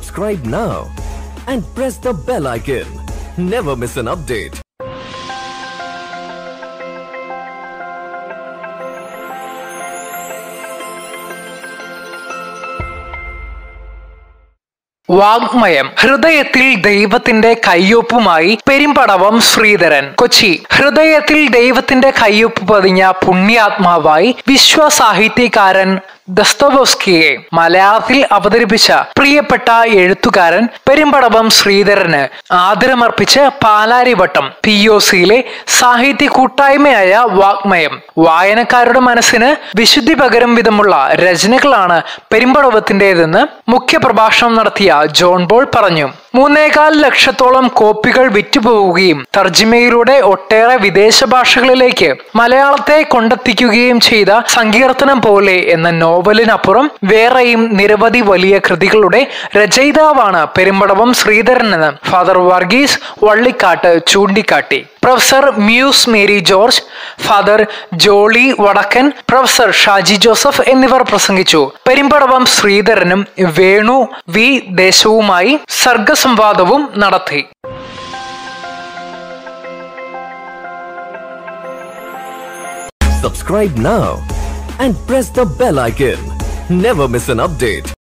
Subscribe now and press the bell icon. Never miss an update. വാഗ്മയം ഹൃദയത്തിൽ ദൈവത്തിന്റെ കയ്യൊപ്പുമായി പെരുമ്പടവം ശ്രീധരൻ കൊച്ചി ഹൃദയത്തിൽ ദൈവത്തിന്റെ കയ്യൊപ്പ് പതിഞ്ഞ പുണ്യാത്മാവായി വിശ്വസാഹിത്യകാരൻ ദസ്തവോസ്കിയെ മലയാളത്തിൽ അവതരിപ്പിച്ച പ്രിയപ്പെട്ട എഴുത്തുകാരൻ പെരുമ്പടവം ശ്രീധരന് ആദരമർപ്പിച്ച് പാലാരിവട്ടം പി ഒ സിയിലെ സാഹിത്യ കൂട്ടായ്മയായ വാഗ്മയം വായനക്കാരുടെ മനസ്സിന് വിശുദ്ധി പകരും വിധമുള്ള രചനകളാണ് പെരുമ്പടവത്തിൻ്റെതെന്ന് മുഖ്യപ്രഭാഷണം നടത്തിയ ജോൺ ബോൾ പറഞ്ഞു മൂന്നേകാൽ ലക്ഷത്തോളം കോപ്പികൾ വിറ്റുപോവുകയും തർജിമയിലൂടെ ഒട്ടേറെ വിദേശ ഭാഷകളിലേക്ക് മലയാളത്തെ കൊണ്ടെത്തിക്കുകയും ചെയ്ത സങ്കീർത്തനം പോലെ എന്ന നോവലിനപ്പുറം വേറെയും നിരവധി വലിയ കൃതികളുടെ രചയിതാവാണ് പെരുമ്പടവം ശ്രീധരൻ എന്ന് ഫാദർ വർഗീസ് വള്ളിക്കാട്ട് ചൂണ്ടിക്കാട്ടി professor Muse Mary George father Jolly Vadakkan professor Shaji Joseph എന്നിവർ പ്രസംഗിച്ചു പെരുമ്പടവം ശ്രീധരനും വേണു വി ദേശവുമായി സർഗസംവാദവും നടത്തി Subscribe now and press the bell icon. Never miss an update.